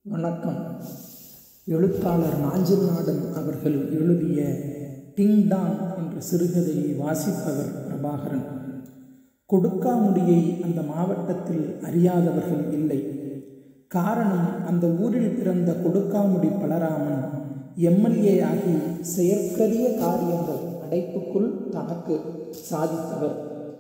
வணக்கம் எழுத்தாளர் நாஞ்சில்நாடன் அவர்கள் எழுதிய டிங் டாங் என்ற சிறுகதையை வாசிப்பவர் பிரபாகரன் கொடுக்காமுடியை அந்த மாவட்டத்தில் அறியாதவர்கள் இல்லை காரணம் அந்த ஊரில் பிறந்த கொடுக்காமுடி பலராமன் எம்எல்ஏ ஆகி செயற்கரிய காரியங்கள் அடைப்புக்குள் தனக்கு சாதித்தவர்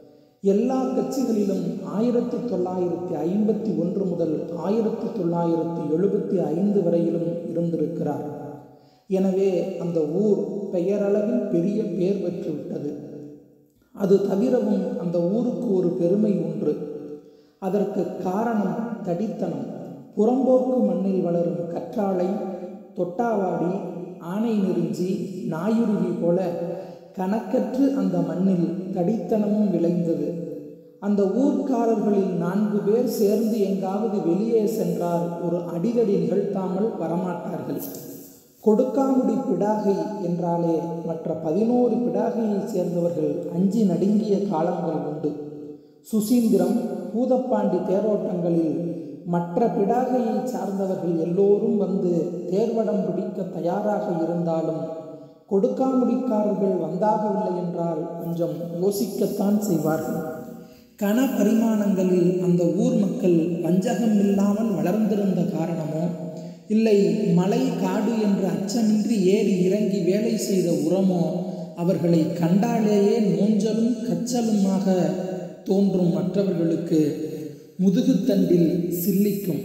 எல்லா கட்சிகளிலும் ஆயிரத்தி தொள்ளாயிரத்தி ஐம்பத்தி ஒன்று முதல் ஆயிரத்தி தொள்ளாயிரத்தி எழுபத்தி ஐந்து வரையிலும் இருந்திருக்கிறார் எனவே அந்த ஊர் பெயரளவில் பெரிய பேர் பெற்றுவிட்டது அது தவிரவும் அந்த ஊருக்கு ஒரு பெருமை உண்டு அதற்கு காரணம் தடித்தனம் புறம்போக்கு மண்ணில் வளரும் கற்றாழை தொட்டாவாடி ஆனை நெருஞ்சி நாயுருவி போல கணக்கற்று அந்த மண்ணில் தடித்தனமும் விளைந்தது அந்த ஊர்க்காரர்களில் நான்கு பேர் சேர்ந்து எங்காவது வெளியே சென்றால் ஒரு அடிதடி நிகழ்த்தாமல் வரமாட்டார்கள் கொடுக்காமுடி பிடாகை என்றாலே மற்ற பதினோரு பிடாகையைச் சேர்ந்தவர்கள் அஞ்சி நடுங்கிய காலங்கள் உண்டு சுசீந்திரம் பூதப்பாண்டி தேரோட்டங்களில் மற்ற பிடாகையை சார்ந்தவர்கள் எல்லோரும் வந்து தேர்வடம் பிடிக்க தயாராக இருந்தாலும் கொடுக்காமுடிக்காரர்கள் வந்தாகவில்லை என்றால் கொஞ்சம் யோசிக்கத்தான் செய்வார்கள் கன பரிமாணங்களில் அந்த ஊர் மக்கள் வஞ்சகம் இல்லாமல் வளர்ந்திருந்த காரணமோ இல்லை மலை காடு என்ற அச்சமின்றி ஏறி இறங்கி வேலை செய்த உரமோ அவர்களை கண்டாலேயே நோஞ்சலும் கச்சலுமாக தோன்றும் மற்றவர்களுக்கு முதுகுத்தண்டில் சில்லிக்கும்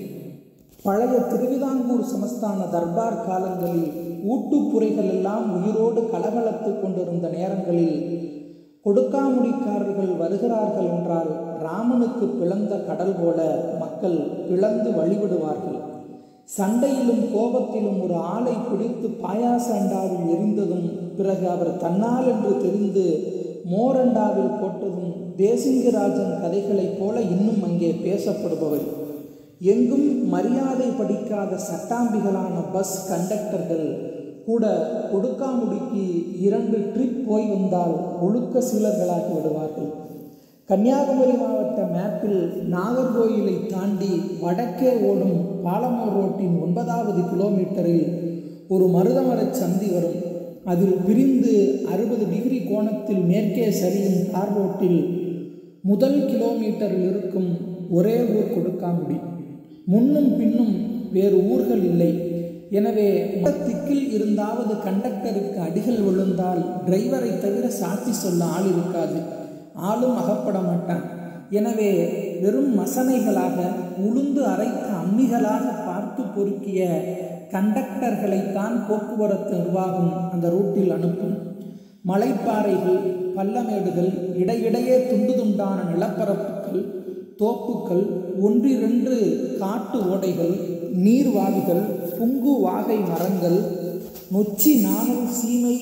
பழைய திருவிதாங்கூர் சமஸ்தான தர்பார் காலங்களில் ஊட்டுப்புறைகள் எல்லாம் உயிரோடு கலகலத்து கொண்டிருந்த நேரங்களில் கொடுக்காமுடிக்காரர்கள் வருகிறார்கள் என்றால் ராமனுக்கு பிளந்த கடல் போல மக்கள் பிளந்து வழிபடுவார்கள் சண்டையிலும் கோபத்திலும் ஒரு ஆளை பிடித்து பாயாச அண்டாவில் எரிந்ததும் பிறகு அவர் தன்னால் என்று தெரிந்து மோரண்டாவில் போட்டதும் தேசிங்கராஜன் கதைகளைப் போல இன்னும் அங்கே பேசப்படுபவை எங்கும் மரியாதை படிக்காத சட்டாம்பிகளான பஸ் கண்டக்டர்கள் கூட கொடுக்காமுடிக்கு இரண்டு ட்ரிப் போய் வந்தால் ஒழுக்க சீலர்களாகி விடுவார்கள் கன்னியாகுமரி மாவட்ட மேப்பில் நாகர்கோயிலை தாண்டி வடக்கே ஓடும் பாலமூர் ரோட்டின் ஒன்பதாவது கிலோமீட்டரில் ஒரு மருதமரச் சந்தி வரும் அதில் பிரிந்து அறுபது டிகிரி கோணத்தில் மேற்கே சரியும் தார் ரோட்டில் முதல் கிலோமீட்டரில் இருக்கும் ஒரே ஊர் கொடுக்காமுடி முன்னும் பின்னும் வேறு ஊர்கள் இல்லை எனவே திக்கில் இருந்தாவது கண்டக்டருக்கு அடிகள் விழுந்தால் டிரைவரை தவிர சாட்சி சொல்ல ஆள் இருக்காது ஆளும் அகப்பட மாட்டான் எனவே வெறும் மசனைகளாக உளுந்து அரைத்த அம்மிகளாக பார்த்து பொறுக்கிய கண்டக்டர்களைத்தான் போக்குவரத்து நிர்வாகம் அந்த ரூட்டில் அனுப்பும் மலைப்பாறைகள் பள்ளமேடுகள் இடையிடையே துண்டு துண்டான நிலப்பரப்புகள் தோப்புக்கள் ஒன்றிரண்டு காட்டு ஓடைகள் நீர்வாவிகள் புங்கு வாகை மரங்கள் நொச்சி நாணல் சீமை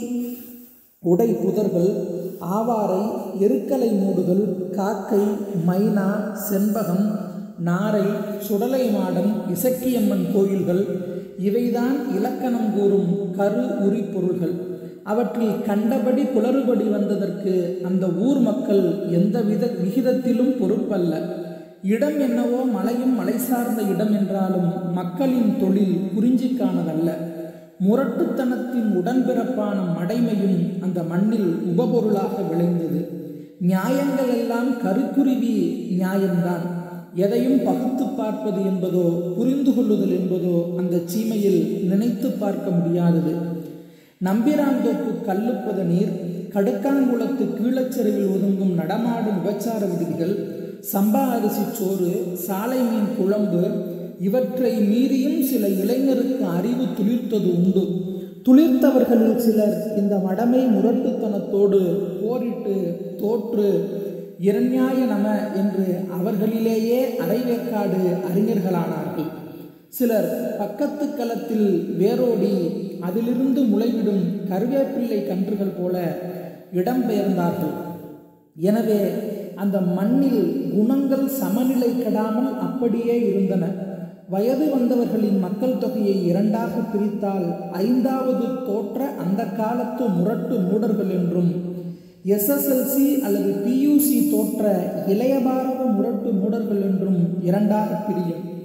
உடை புதர்கள் ஆவாரை எருக்கலை மூடுகள் காக்கை மைனா செண்பகம் நாரை சுடலை மாடம் இசக்கியம்மன் கோயில்கள் இவைதான் இலக்கணம் கூறும் கரு உரி பொருள்கள் அவற்றில் கண்டபடி குளறுபடி வந்ததற்கு அந்த ஊர் மக்கள் எந்த வித விகிதத்திலும் பொறுப்பல்ல இடம் என்னவோ மலையும் மலை சார்ந்த இடம் என்றாலும் மக்களின் தொழில் குறிஞ்சிக்கானதல்ல முரட்டுத்தனத்தின் உடன்பிறப்பான மடைமையும் அந்த மண்ணில் உபபொருளாக விளைந்தது நியாயங்கள் எல்லாம் கருக்குருவி நியாயம்தான் எதையும் பகுத்து பார்ப்பது என்பதோ புரிந்து கொள்ளுதல் என்பதோ அந்த சீமையில் நினைத்து பார்க்க முடியாதது நம்பிராந்தோப்பு கல்லுப்பத நீர் கடுக்காங்குளத்து கீழச்சரிவில் ஒதுங்கும் நடமாடும் விபச்சார விடுதிகள் சம்பா அரிசி சோறு சாலை மீன் குழம்பு இவற்றை மீறியும் சில இளைஞருக்கு அறிவு துளிர்த்தது உண்டு துளிர்த்தவர்களில் சிலர் இந்த மடமை முரட்டுத்தனத்தோடு போரிட்டு தோற்று இரண்யாய நம என்று அவர்களிலேயே அரைவேக்காடு அறிஞர்களானார்கள் சிலர் பக்கத்து களத்தில் வேரோடி அதிலிருந்து முளைவிடும் கருவேப்பிள்ளை கன்றுகள் போல இடம்பெயர்ந்தார்கள் எனவே அந்த மண்ணில் குணங்கள் சமநிலை கெடாமல் அப்படியே இருந்தன வயது வந்தவர்களின் மக்கள் தொகையை இரண்டாக பிரித்தால் ஐந்தாவது தோற்ற அந்த காலத்து முரட்டு மூடர்கள் என்றும் எஸ்எஸ்எல்சி அல்லது பியூசி தோற்ற இளைய பாரத முரட்டு மூடர்கள் என்றும் இரண்டாக பிரியும்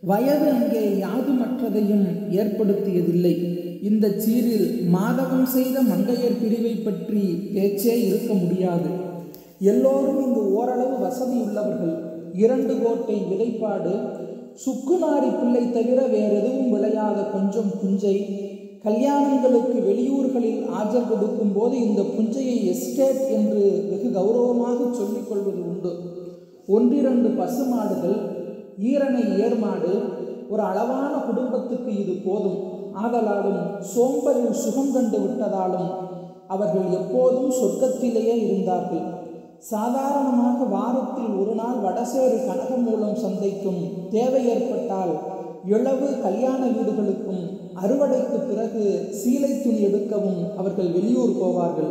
வயது அங்கே யாதுமற்றதையும் ஏற்படுத்தியதில்லை இந்த சீரில் மாதவம் செய்த மங்கையர் பிரிவை பற்றி பேச்சே இருக்க முடியாது எல்லோரும் இங்கு ஓரளவு வசதி உள்ளவர்கள் இரண்டு கோட்டை விதைப்பாடு சுக்குநாரி பிள்ளை தவிர வேறெதுவும் விளையாத கொஞ்சம் புஞ்சை கல்யாணங்களுக்கு வெளியூர்களில் ஆஜர் கொடுக்கும் போது இந்த புஞ்சையை எஸ்டேட் என்று வெகு கௌரவமாக சொல்லிக் கொள்வது உண்டு ஒன்றிரண்டு பசுமாடுகள் ஈரனை ஏர்மாடு ஒரு அளவான குடும்பத்துக்கு இது போதும் ஆதலாலும் சோம்பரில் சுகம் கண்டு விட்டதாலும் அவர்கள் எப்போதும் சொர்க்கத்திலேயே இருந்தார்கள் சாதாரணமாக வாரத்தில் ஒரு நாள் வடசேரி கனகமூலம் சந்தைக்கும் தேவை ஏற்பட்டால் இளவு கல்யாண வீடுகளுக்கும் அறுவடைக்கு பிறகு சீலை துணி எடுக்கவும் அவர்கள் வெளியூர் போவார்கள்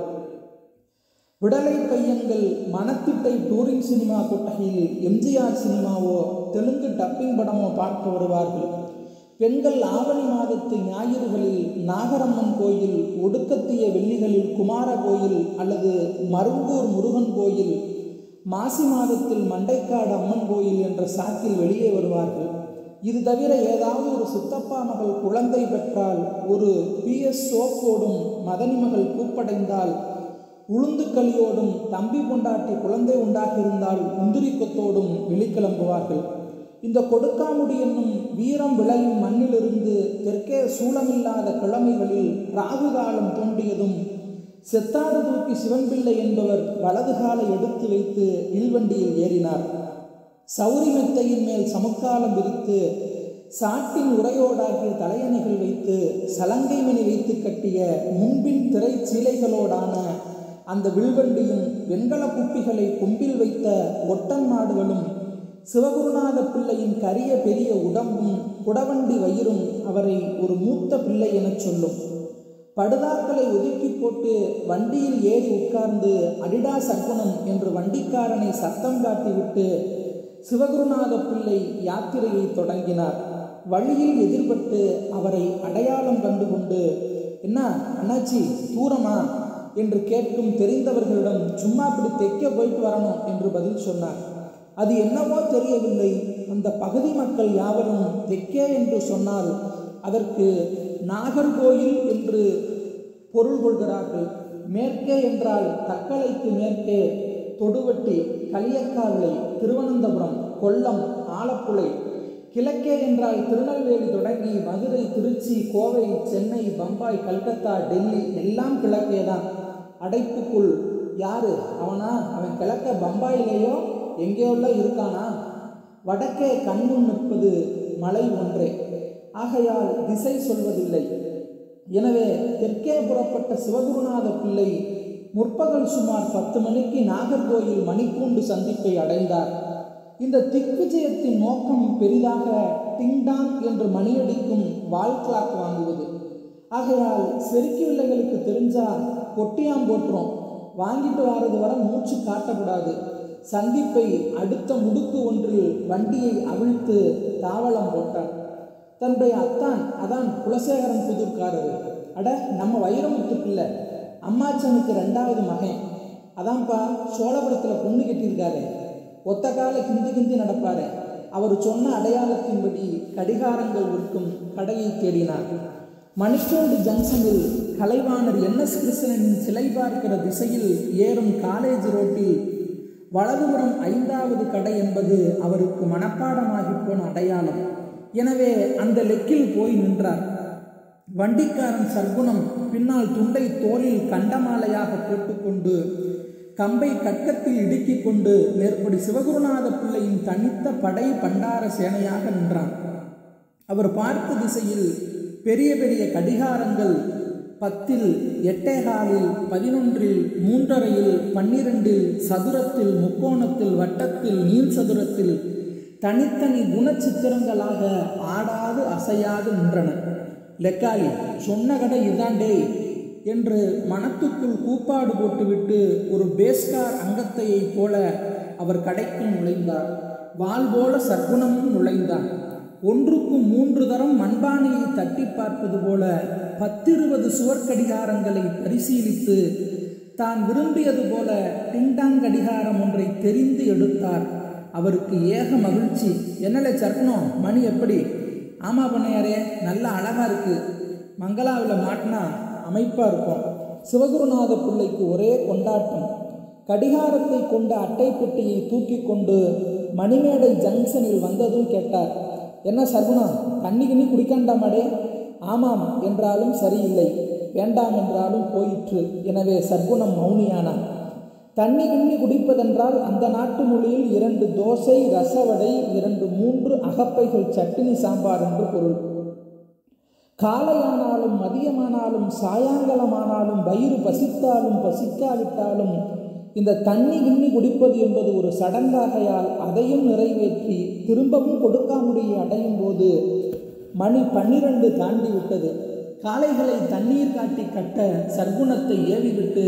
விடலை பையன்கள் மனத்திட்டை டூரிங் சினிமா கொட்டகையில் எம்ஜிஆர் சினிமாவோ தெலுங்கு டப்பிங் படமோ பார்க்க வருவார்கள் பெண்கள் ஆவணி மாதத்து ஞாயிறுகளில் நாகரம்மன் கோயில் ஒடுக்கத்திய வெள்ளிகளில் குமார கோயில் அல்லது மருங்கூர் முருகன் கோயில் மாசி மாதத்தில் மண்டைக்காடு அம்மன் கோயில் என்ற சாக்கில் வெளியே வருவார்கள் இது தவிர ஏதாவது ஒரு சித்தப்பா மகள் குழந்தை பெற்றால் ஒரு பிஎஸ் சோப்போடும் மதனி மகள் பூப்படைந்தால் உளுந்துக்களியோடும் தம்பி கொண்டாட்டி குழந்தை உண்டாகியிருந்தால் முந்திரி கொத்தோடும் வெளிக்கிளம்புவார்கள் இந்த கொடுக்காமுடி என்னும் வீரம் விளையும் மண்ணிலிருந்து தெற்கே சூளமில்லாத கிழமைகளில் ராகு காலம் தோன்றியதும் செத்தாடு தூக்கி சிவன்பிள்ளை என்பவர் வலது காலை எடுத்து வைத்து இல்வண்டியில் ஏறினார் சௌரி மெத்தையின் மேல் சமுக்காலம் விரித்து சாட்டின் உரையோடாகிய தலையணைகள் வைத்து சலங்கை மணி வைத்து கட்டிய முன்பின் திரை சீலைகளோடான அந்த வில்வண்டியும் வெண்கல குப்பிகளை கொம்பில் வைத்த ஒட்டன் மாடுகளும் சிவகுருநாத பிள்ளையின் கரிய பெரிய உடம்பும் குடவண்டி வயிறும் அவரை ஒரு மூத்த பிள்ளை எனச் சொல்லும் படுதாக்களை ஒதுக்கி போட்டு வண்டியில் ஏறி உட்கார்ந்து அடிடா சர்க்குணம் என்று வண்டிக்காரனை சத்தம் காட்டிவிட்டு சிவகுருநாத பிள்ளை யாத்திரையை தொடங்கினார் வழியில் எதிர்பட்டு அவரை அடையாளம் கண்டுகொண்டு என்ன அண்ணாச்சி தூரமா என்று கேட்கும் தெரிந்தவர்களிடம் சும்மா இப்படி தைக்க போயிட்டு வரணும் என்று பதில் சொன்னார் அது என்னவோ தெரியவில்லை அந்த பகுதி மக்கள் யாவரும் தெற்கே என்று சொன்னால் அதற்கு நாகர்கோயில் என்று பொருள் கொள்கிறார்கள் மேற்கே என்றால் தக்கலைக்கு மேற்கே தொடுவட்டி களியக்காவிளை திருவனந்தபுரம் கொல்லம் ஆலப்புழை கிழக்கே என்றால் திருநெல்வேலி தொடங்கி மதுரை திருச்சி கோவை சென்னை பம்பாய் கல்கத்தா டெல்லி எல்லாம் கிழக்கே தான் அடைப்புக்குள் யாரு அவனா அவன் கிழக்க பம்பாயிலேயோ எங்கேயோல இருக்கானா வடக்கே கண்முன் நிற்பது மலை ஒன்றே ஆகையால் திசை சொல்வதில்லை எனவே தெற்கே புறப்பட்ட சிவகுருநாத பிள்ளை முற்பகல் சுமார் பத்து மணிக்கு நாகர்கோயில் மணிக்கூண்டு சந்திப்பை அடைந்தார் இந்த திக்விஜயத்தின் நோக்கம் பெரிதாக டிங்டாங் என்று மணியடிக்கும் வால் கிளாக் வாங்குவது ஆகையால் செருக்கி பிள்ளைகளுக்கு தெரிஞ்சா கொட்டியாம் போட்டுரும் வாங்கிட்டு வாரது வர மூச்சு காட்டக்கூடாது சந்திப்பை அடுத்த முடுக்கு ஒன்றில் வண்டியை அவிழ்த்து தாவளம் போட்டார் தன்னுடைய அத்தான் அதான் குலசேகரன் புதூர்காரர் அட நம்ம வைரமுத்து பிள்ளை அம்மாச்சனுக்கு ரெண்டாவது மகன் அதான்ப்பா சோழபுரத்தில் பொண்ணு கட்டியிருக்காரு ஒத்த கால கிந்தி கிந்தி நடப்பாரு அவர் சொன்ன அடையாளத்தின்படி கடிகாரங்கள் விற்கும் கடையை தேடினார் மணிக்கூண்டு ஜங்ஷனில் கலைவாணர் என் எஸ் கிருஷ்ணனின் சிலை பார்க்கிற திசையில் ஏறும் காலேஜ் ரோட்டில் வலதுபுறம் ஐந்தாவது கடை என்பது அவருக்கு மனப்பாடமாகி போன அடையாளம் எனவே அந்த லெக்கில் போய் நின்றார் வண்டிக்காரன் சர்க்குணம் பின்னால் துண்டை தோளில் கண்டமாலையாக போட்டுக்கொண்டு கம்பை கட்கத்தில் இடுக்கிக் கொண்டு மேற்படி சிவகுருநாத பிள்ளையின் தனித்த படை பண்டார சேனையாக நின்றான் அவர் பார்த்த திசையில் பெரிய பெரிய கடிகாரங்கள் பத்தில் எட்டேகாலில் பதினொன்றில் மூன்றரையில் பன்னிரண்டில் சதுரத்தில் முக்கோணத்தில் வட்டத்தில் நீள் சதுரத்தில் தனித்தனி குணச்சித்திரங்களாக ஆடாது அசையாது நின்றன லெக்காலி சொன்ன கடை இதாண்டே என்று மனத்துக்குள் கூப்பாடு போட்டுவிட்டு ஒரு பேஸ்கார் அங்கத்தையைப் போல அவர் கடைக்குள் நுழைந்தார் வால் போல சர்க்குணமும் நுழைந்தான் ஒன்றுக்கு மூன்று தரம் மண்பானையை தட்டி பார்ப்பது போல பத்திருபது சுவர்க்கடிகாரங்களை பரிசீலித்து தான் விரும்பியது போல டிங்டாங் கடிகாரம் ஒன்றை தெரிந்து எடுத்தார் அவருக்கு ஏக மகிழ்ச்சி என்னலே சர்க்கணும் மணி எப்படி ஆமா பண்ணையாரே நல்லா அழகா இருக்கு மங்களாவில் மாட்டினா அமைப்பாக இருக்கும் சிவகுருநாத பிள்ளைக்கு ஒரே கொண்டாட்டம் கடிகாரத்தை கொண்ட அட்டை பெட்டியை தூக்கி கொண்டு மணிமேடை ஜங்ஷனில் வந்ததும் கேட்டார் என்ன சர்க்குணம் தண்ணி கிண்ணி குடிக்காண்டாமாடே ஆமாம் என்றாலும் சரியில்லை வேண்டாம் என்றாலும் போயிற்று எனவே சர்க்குணம் மௌனியானான் தண்ணி கிண்ணி குடிப்பதென்றால் அந்த நாட்டு மொழியில் இரண்டு தோசை ரசவடை இரண்டு மூன்று அகப்பைகள் சட்டினி சாம்பார் என்று பொருள் காலையானாலும் மதியமானாலும் சாயங்காலமானாலும் வயிறு பசித்தாலும் பசிக்காவிட்டாலும் இந்த தண்ணி கிண்ணி குடிப்பது என்பது ஒரு சடங்காகையால் அதையும் நிறைவேற்றி திரும்பவும் கொடுக்காமுடியை அடையும் போது மணி பன்னிரண்டு தாண்டி விட்டது காளைகளை தண்ணீர் காட்டி கட்ட சர்க்குணத்தை ஏவிவிட்டு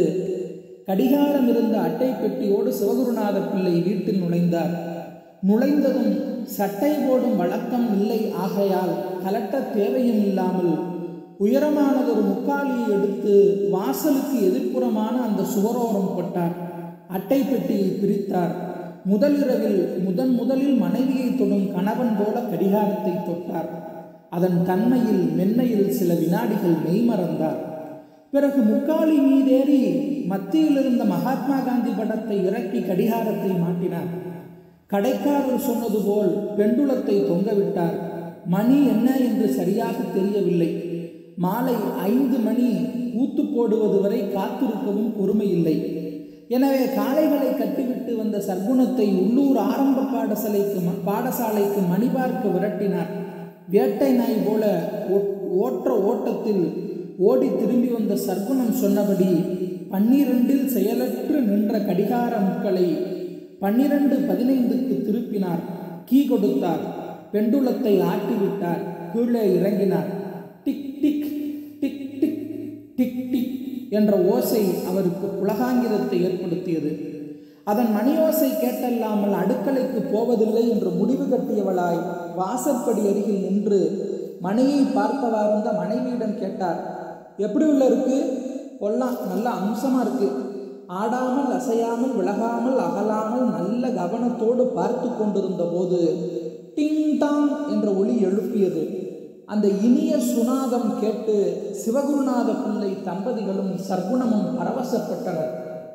கடிகாரம் இருந்த அட்டை பெட்டியோடு சிவகுருநாத பிள்ளை வீட்டில் நுழைந்தார் நுழைந்ததும் சட்டை போடும் வழக்கம் இல்லை ஆகையால் கலட்ட தேவையும் இல்லாமல் உயரமானதொரு முக்காலியை எடுத்து வாசலுக்கு எதிர்ப்புறமான அந்த சுவரோரம் போட்டார் அட்டை பெட்டியை பிரித்தார் முதல் இரவில் முதன் முதலில் மனைவியை தொடும் கணவன் போல கடிகாரத்தை தொட்டார் அதன் தன்மையில் மென்மையில் சில வினாடிகள் மெய்மறந்தார் பிறகு முக்காலி மீதேறி மத்தியில் இருந்த மகாத்மா காந்தி படத்தை இறக்கி கடிகாரத்தை மாட்டினார் கடைக்காரர் சொன்னது போல் பெண்டுலத்தை தொங்கவிட்டார் மணி என்ன என்று சரியாக தெரியவில்லை மாலை ஐந்து மணி ஊத்து போடுவது வரை காத்திருக்கவும் பொறுமை இல்லை எனவே காளைகளை கட்டிவிட்டு வந்த சர்க்குணத்தை உள்ளூர் ஆரம்ப பாடசாலைக்கு ம- பாடசாலைக்கு மணி பார்க்க விரட்டினார் வேட்டை நாய் போல ஓ- ஓற்ற ஓட்டத்தில் ஓடி திரும்பி வந்த சர்க்குணம் சொன்னபடி பன்னிரண்டில் செயலற்று நின்ற கடிகார முட்களை பன்னிரண்டு பதினைந்துக்கு திருப்பினார் கீ கொடுத்தார் பெண்டுலத்தை ஆட்டிவிட்டார் கீழே இறங்கினார் tick tick tick tick tick tick என்ற ஓசை அவருக்கு புலகாங்கிதத்தை ஏற்படுத்தியது அதன் மணி ஓசை கேட்டல்லாமல் அடுக்கலைக்கு போவதில்லை என்று முடிவு கட்டியவளாய் வாசற்படி அருகில் நின்று மணியை பார்த்தவாறுந்த மனைவியிடம் கேட்டார் எப்படி உள்ள இருக்கு கொல்லாம் நல்ல அம்சமா இருக்கு ஆடாமல் அசையாமல் விலகாமல் அகலாமல் நல்ல கவனத்தோடு பார்த்து கொண்டிருந்த போது டிங் டாங் என்ற ஒளி எழுப்பியது அந்த இனிய சுனாதம் கேட்டு சிவகுருநாத பிள்ளை தம்பதிகளும் சர்க்குணமும் பரவசப்பட்டனர்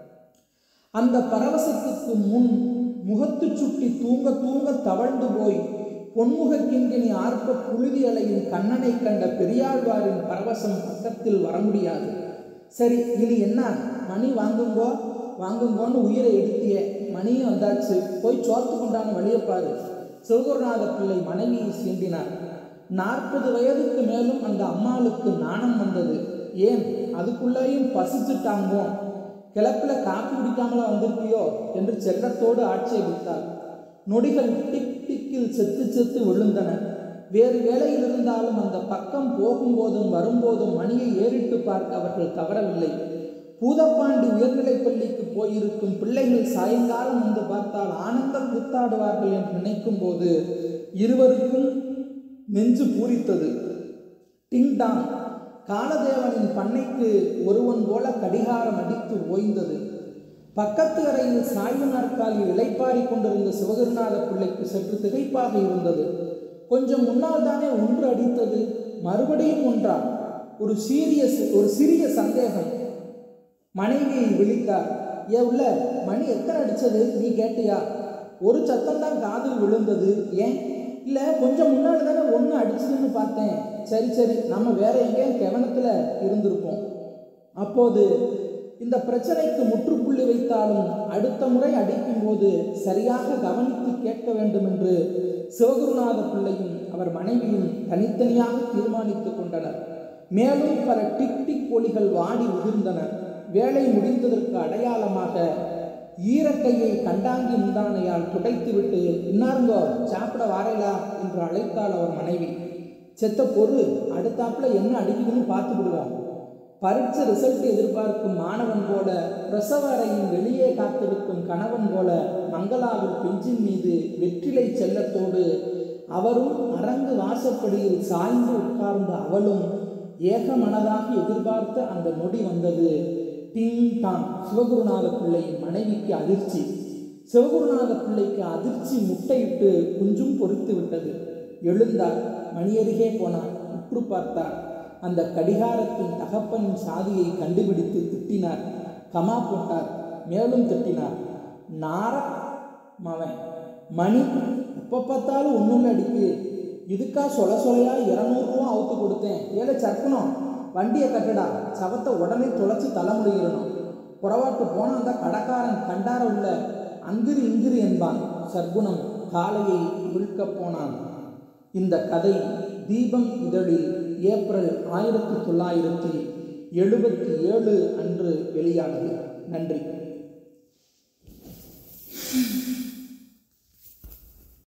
அந்த பரவசத்துக்கு முன் முகத்து சுட்டி தூங்க தூங்க தவழ்ந்து போய் பொன்முக கிங்கினி ஆர்ப்ப புழுதி அலையும் கண்ணனை கண்ட பெரியாழ்வாரின் பரவசம் பக்கத்தில் வர முடியாது சரி இனி என்ன மணி வாங்குங்கோ வாங்குங்கோன்னு உயிரை எடுத்திய மணியும் வந்தாச்சு போய் சோத்து கொண்டான வழியை பாரு சிவகுருநாத பிள்ளை மனைவியை சீண்டினார் நாற்பது வயதுக்கு மேலும் அந்த அம்மாளுக்கு நாணம் வந்தது ஏன் அதுக்குள்ளேயும் பசிச்சுட்டாங்கோ கிளப்புல காப்பி குடிக்காமல வந்திருப்பியோ என்று செல்லத்தோடு ஆட்சேபித்தார் நொடிகள் டிக் டிக்கில் செத்து செத்து விழுந்தன வேறு வேலையில் இருந்தாலும் அந்த பக்கம் போகும்போதும் வரும்போதும் மணியை ஏறிட்டு பார்க்க அவர்கள் தவறவில்லை பூதப்பாண்டி உயர்நிலைப் பள்ளிக்கு போயிருக்கும் பிள்ளைகள் சாயங்காலம் வந்து பார்த்தால் ஆனந்தம் குத்தாடுவார்கள் என்று நினைக்கும் போது இருவருக்கும் நெஞ்சு பூரித்தது டிங் டாங் காலதேவனின் பண்ணைக்கு ஒருவன் போல கடிகாரம் அடித்து ஓய்ந்தது பக்கத்து அறையில் சாய்வு நாற்காலில் இளைப்பாரி கொண்டிருந்த சிவகுருநாத பிள்ளைக்கு சற்று திகைப்பாக இருந்தது கொஞ்சம் முன்னால் தானே ஒன்று அடித்தது மறுபடியும் ஒன்றா ஒரு சீரியஸ் ஒரு சிறிய சந்தேகம் மனைவியை விழித்தார் ஏ உள்ள மணி எத்தனை அடிச்சது நீ கேட்டியா ஒரு சத்தம் தான் காதில் விழுந்தது ஏன் இல்லை கொஞ்சம் முன்னாடி தானே ஒன்று அடிச்சதுன்னு பார்த்தேன் சரி சரி நம்ம வேற எங்கேயும் கவனத்தில் இருந்திருப்போம் அப்போது இந்த பிரச்சனைக்கு முற்றுப்புள்ளி வைத்தாலும் அடுத்த முறை அடிக்கும்போது சரியாக கவனித்து கேட்க வேண்டும் என்று சிவகுருநாத பிள்ளையும் அவர் மனைவியும் தனித்தனியாக தீர்மானித்துக் கொண்டனர் மேலும் பல டிக் டிக் ஒளிகள் வாடி உதிர்ந்தன வேலை முடிந்ததற்கு அடையாளமாக ஈரக்கையை கண்டாங்கி முந்தானையால் துடைத்துவிட்டு இன்னாருங்கோ சாப்பிட வாரைலா என்று அழைத்தாள் அவர் மனைவி செத்த பொரு அடுத்தாப்புல என்ன அடிக்குதுன்னு பார்த்து விடுவோம் பரீட்சை ரிசல்ட் எதிர்பார்க்கும் மாணவன் போல பிரசவ அறையின் வெளியே காத்திருக்கும் கணவன் போல மங்களாவில் பெஞ்சின் மீது வெற்றிலை செல்லத்தோடு அவரும் அரங்கு வாசப்படியில் சாய்ந்து உட்கார்ந்த அவளும் ஏக மனதாக எதிர்பார்த்த அந்த நொடி வந்தது டிங் டாங் சிவகுருநாத பிள்ளையின் மனைவிக்கு அதிர்ச்சி சிவகுருநாத பிள்ளைக்கு அதிர்ச்சி முட்டையிட்டு குஞ்சும் பொறித்து விட்டது எழுந்தார் மணியருகே போனார் உற்று பார்த்தார் அந்த கடிகாரத்தின் தகப்பனின் சாதியை கண்டுபிடித்து திட்டினார் கமா போட்டார் மேலும் திட்டினார் நார மவன் மணி எப்போ பார்த்தாலும் ஒன்றும் அடிக்கு இதுக்கா சொல சொலையா இரநூறுவா அவுத்து கொடுத்தேன் ஏழை சர்க்கணும் வண்டியை கட்டுடா சவத்தை உடனே தொலைச்சி தலைமுடிகிறணும் புறவாட்டு போன அந்த கடைக்காரன் கண்டார உள்ள அங்கிரு இங்கிரு என்பான் சர்க்குணம் காலையை விழுக்கப் போனான் இந்த கதை தீபம் இதழில் ஏப்ரல் ஆயிரத்தி தொள்ளாயிரத்தி எழுபத்தி ஏழு அன்று வெளியானது நன்றி